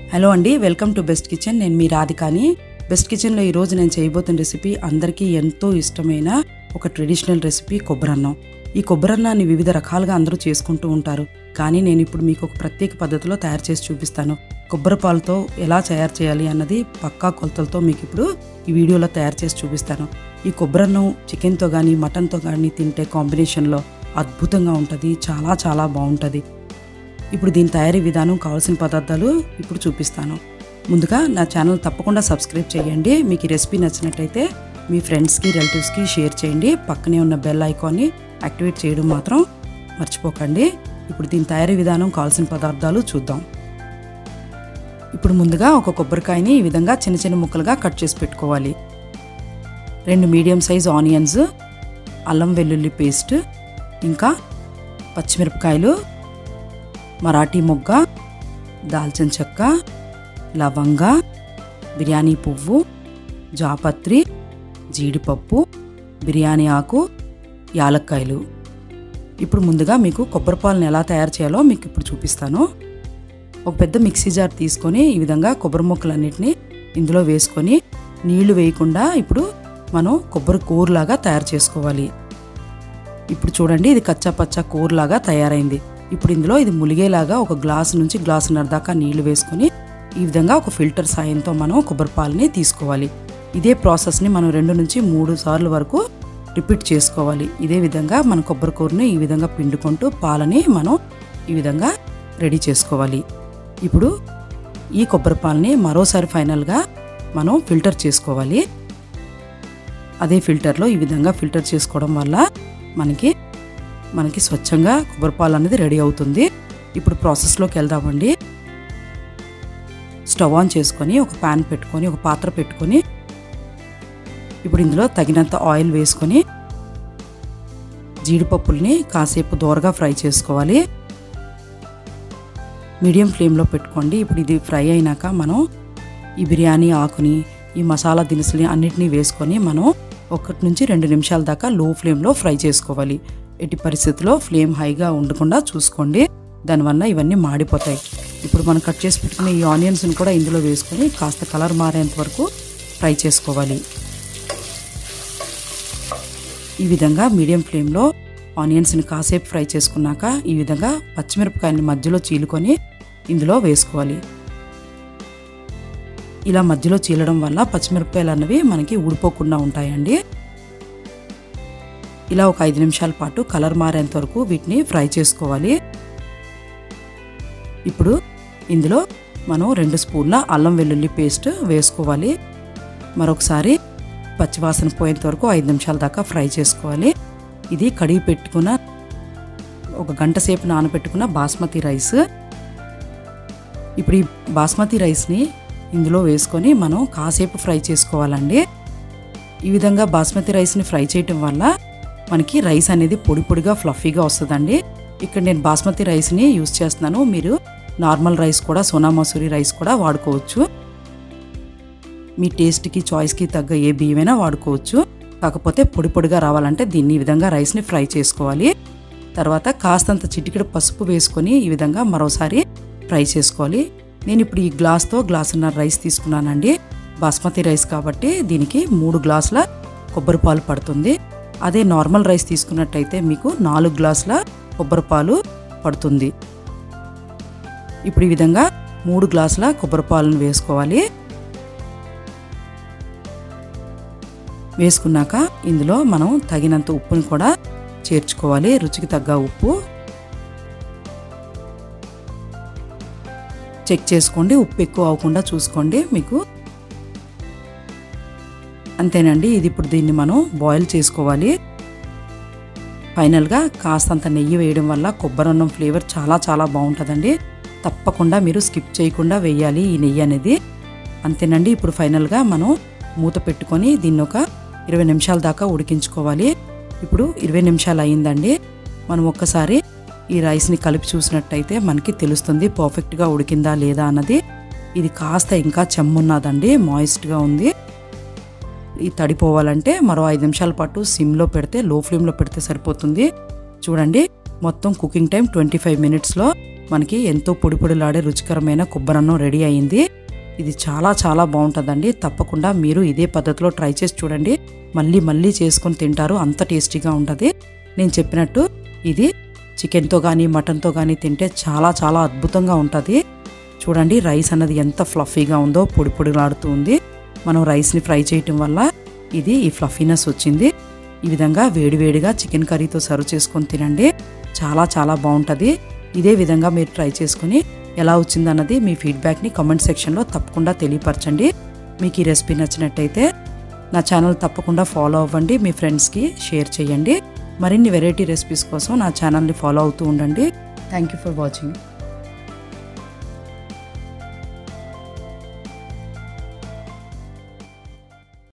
hello అండి welcome to best kitchen నేను మీ రాధికాని best కిచెన్లో ఈరోజు నేను చేయబోతున్న రెసిపీ అందరికీ ఎంతో ఇష్టమైన ఒక ట్రెడిషనల్ రెసిపీ కొబ్బరన్నం ఈ కొబ్బరన్నాన్ని వివిధ రకాలుగా అందరూ చేసుకుంటూ ఉంటారు కానీ నేను ఇప్పుడు మీకు ఒక ప్రత్యేక పద్ధతిలో తయారు చేసి చూపిస్తాను కొబ్బరి పాలతో ఎలా తయారు చేయాలి అన్నది పక్కా కొలతలతో మీకు ఇప్పుడు ఈ వీడియోలో తయారు చేసి చూపిస్తాను ఈ కొబ్బరన్నం చికెన్తో కానీ మటన్తో కానీ తింటే కాంబినేషన్లో అద్భుతంగా ఉంటుంది చాలా చాలా బాగుంటుంది ఇప్పుడు దీని తయారీ విధానం కావాల్సిన పదార్థాలు ఇప్పుడు చూపిస్తాను ముందుగా నా ఛానల్ తప్పకుండా సబ్స్క్రైబ్ చేయండి మీకు ఈ రెసిపీ నచ్చినట్టయితే మీ ఫ్రెండ్స్కి రిలేటివ్స్కి షేర్ చేయండి పక్కనే ఉన్న బెల్ ఐకాన్ని యాక్టివేట్ చేయడం మాత్రం మర్చిపోకండి ఇప్పుడు దీని తయారీ విధానం కావాల్సిన పదార్థాలు చూద్దాం ఇప్పుడు ముందుగా ఒక కొబ్బరికాయని ఈ విధంగా చిన్న చిన్న ముక్కలుగా కట్ చేసి పెట్టుకోవాలి రెండు మీడియం సైజ్ ఆనియన్స్ అల్లం వెల్లుల్లి పేస్ట్ ఇంకా పచ్చిమిరపకాయలు మరాఠీ మొగ్గ దాల్చిన చెక్క లవంగ బిర్యానీ పువ్వు జాపత్రి జీడిపప్పు బిర్యానీ ఆకు యాలక్కాయలు ఇప్పుడు ముందుగా మీకు కొబ్బరి పాలను ఎలా తయారు చేయాలో మీకు ఇప్పుడు చూపిస్తాను ఒక పెద్ద మిక్సీ జార్ తీసుకొని ఈ విధంగా కొబ్బరి ముక్కలన్నిటిని ఇందులో వేసుకొని నీళ్లు వేయకుండా ఇప్పుడు మనం కొబ్బరి కూరలాగా తయారు చేసుకోవాలి ఇప్పుడు చూడండి ఇది కచ్చా పచ్చా కూరలాగా తయారైంది ఇప్పుడు ఇందులో ఇది ములిగేలాగా ఒక గ్లాసు నుంచి గ్లాసున్నర దాకా నీళ్లు వేసుకొని ఈ విధంగా ఒక ఫిల్టర్ సాయంతో మనం కొబ్బరి పాలని తీసుకోవాలి ఇదే ప్రాసెస్ని మనం రెండు నుంచి మూడు సార్లు వరకు రిపీట్ చేసుకోవాలి ఇదే విధంగా మన కొబ్బరి కూరని ఈ విధంగా పిండుకుంటూ పాలని మనం ఈ విధంగా రెడీ చేసుకోవాలి ఇప్పుడు ఈ కొబ్బరి పాలని మరోసారి ఫైనల్గా మనం ఫిల్టర్ చేసుకోవాలి అదే ఫిల్టర్లో ఈ విధంగా ఫిల్టర్ చేసుకోవడం వల్ల మనకి మనకి స్వచ్ఛంగా కొబ్బరి పాలు అనేది రెడీ అవుతుంది ఇప్పుడు ప్రాసెస్లోకి వెళ్దామండి స్టవ్ ఆన్ చేసుకొని ఒక ప్యాన్ పెట్టుకొని ఒక పాత్ర పెట్టుకొని ఇప్పుడు ఇందులో తగినంత ఆయిల్ వేసుకొని జీడిపప్పుల్ని కాసేపు దోరగా ఫ్రై చేసుకోవాలి మీడియం ఫ్లేమ్లో పెట్టుకోండి ఇప్పుడు ఇది ఫ్రై అయినాక మనం ఈ బిర్యానీ ఆకుని ఈ మసాలా దినుసుని అన్నిటినీ వేసుకొని మనం ఒకటి నుంచి రెండు నిమిషాల దాకా లో ఫ్లేమ్లో ఫ్రై చేసుకోవాలి ఎట్టి పరిస్థితుల్లో ఫ్లేమ్ హైగా ఉండకుండా చూసుకోండి దానివల్ల ఇవన్నీ మాడిపోతాయి ఇప్పుడు మనం కట్ చేసి పెట్టుకున్న ఈ ఆనియన్స్ని కూడా ఇందులో వేసుకొని కాస్త కలర్ మారేంత వరకు ఫ్రై చేసుకోవాలి ఈ విధంగా మీడియం ఫ్లేమ్లో ఆనియన్స్ని కాసేపు ఫ్రై చేసుకున్నాక ఈ విధంగా పచ్చిమిరపకాయని మధ్యలో చీలుకొని ఇందులో వేసుకోవాలి ఇలా మధ్యలో చీలడం వల్ల పచ్చిమిరపకాయలు అన్నవి మనకి ఊడిపోకుండా ఉంటాయండి ఇలా ఒక ఐదు నిమిషాల పాటు కలర్ మారేంత వరకు వీటిని ఫ్రై చేసుకోవాలి ఇప్పుడు ఇందులో మనం రెండు స్పూన్ల అల్లం వెల్లుల్లి పేస్ట్ వేసుకోవాలి మరొకసారి పచ్చివాసన పోయేంత వరకు ఐదు నిమిషాల దాకా ఫ్రై చేసుకోవాలి ఇది కడిగి పెట్టుకున్న ఒక గంట సేపు నానబెట్టుకున్న బాస్మతి రైస్ ఇప్పుడు ఈ బాస్మతి రైస్ని ఇందులో వేసుకొని మనం కాసేపు ఫ్రై చేసుకోవాలండి ఈ విధంగా బాస్మతి రైస్ని ఫ్రై చేయటం వల్ల మనకి రైస్ అనేది పొడి పొడిగా ఫ్లఫీగా వస్తుందండి ఇక్కడ నేను బాస్మతి రైస్ని యూస్ చేస్తున్నాను మీరు నార్మల్ రైస్ కూడా సోనా మసూరి రైస్ కూడా వాడుకోవచ్చు మీ టేస్ట్కి చాయిస్కి తగ్గ ఏ బియ్యమైనా వాడుకోవచ్చు కాకపోతే పొడి పొడిగా రావాలంటే దీన్ని ఈ విధంగా రైస్ని ఫ్రై చేసుకోవాలి తర్వాత కాస్తంత చిటికెడు పసుపు వేసుకొని ఈ విధంగా మరోసారి ఫ్రై చేసుకోవాలి నేను ఇప్పుడు ఈ గ్లాస్తో గ్లాసున్నర రైస్ తీసుకున్నానండి బాస్మతి రైస్ కాబట్టి దీనికి మూడు గ్లాసుల కొబ్బరి పాలు పడుతుంది అదే నార్మల్ రైస్ తీసుకున్నట్టయితే మీకు నాలుగు గ్లాసుల కొబ్బరి పాలు పడుతుంది ఇప్పుడు ఈ విధంగా మూడు గ్లాసుల కొబ్బరి పాలను వేసుకోవాలి వేసుకున్నాక ఇందులో మనం తగినంత ఉప్పుని కూడా చేర్చుకోవాలి రుచికి తగ్గ ఉప్పు చెక్ చేసుకోండి ఉప్పు ఎక్కువ అవ్వకుండా చూసుకోండి మీకు అంతేనండి ఇది ఇప్పుడు దీన్ని మనం బాయిల్ చేసుకోవాలి ఫైనల్గా కాస్తంత నెయ్యి వేయడం వల్ల కొబ్బరన్నం ఫ్లేవర్ చాలా చాలా బాగుంటుందండి తప్పకుండా మీరు స్కిప్ చేయకుండా వేయాలి ఈ నెయ్యి అనేది అంతేనండి ఇప్పుడు ఫైనల్గా మనం మూత పెట్టుకొని దీన్ని ఒక ఇరవై నిమిషాల దాకా ఉడికించుకోవాలి ఇప్పుడు ఇరవై నిమిషాలు అయిందండి మనం ఒక్కసారి ఈ రైస్ని కలిపి చూసినట్టయితే మనకి తెలుస్తుంది పర్ఫెక్ట్గా ఉడికిందా లేదా అన్నది ఇది కాస్త ఇంకా చెమ్మున్నదండి మాయిస్ట్గా ఉంది ఈ తడిపోవాలంటే మరో ఐదు నిమిషాల పాటు సిమ్లో పెడితే లో ఫ్లేమ్లో పెడితే సరిపోతుంది చూడండి మొత్తం కుకింగ్ టైం ట్వంటీ ఫైవ్ మినిట్స్లో మనకి ఎంతో పొడి పొడిలాడే రుచికరమైన కొబ్బరన్నం రెడీ అయింది ఇది చాలా చాలా బాగుంటుందండి తప్పకుండా మీరు ఇదే పద్ధతిలో ట్రై చేసి చూడండి మళ్ళీ మళ్ళీ చేసుకొని తింటారు అంత టేస్టీగా ఉంటుంది నేను చెప్పినట్టు ఇది చికెన్తో కానీ మటన్తో కానీ తింటే చాలా చాలా అద్భుతంగా ఉంటుంది చూడండి రైస్ అన్నది ఎంత ఫ్లఫీగా ఉందో పొడి పొడిలాడుతూ ఉంది మనం రైస్ని ఫ్రై చేయటం వల్ల ఇది ఈ ఫ్లఫీనెస్ వచ్చింది ఈ విధంగా వేడివేడిగా చికెన్ కర్రీతో సర్వ్ చేసుకొని తినండి చాలా చాలా బాగుంటుంది ఇదే విధంగా మీరు ట్రై చేసుకుని ఎలా వచ్చిందన్నది మీ ఫీడ్బ్యాక్ని కామెంట్ సెక్షన్లో తప్పకుండా తెలియపరచండి మీకు ఈ రెసిపీ నచ్చినట్టయితే నా ఛానల్ తప్పకుండా ఫాలో అవ్వండి మీ ఫ్రెండ్స్కి షేర్ చేయండి మరిన్ని వెరైటీ రెసిపీస్ కోసం నా ఛానల్ని ఫాలో అవుతూ ఉండండి థ్యాంక్ యూ ఫర్ వాచింగ్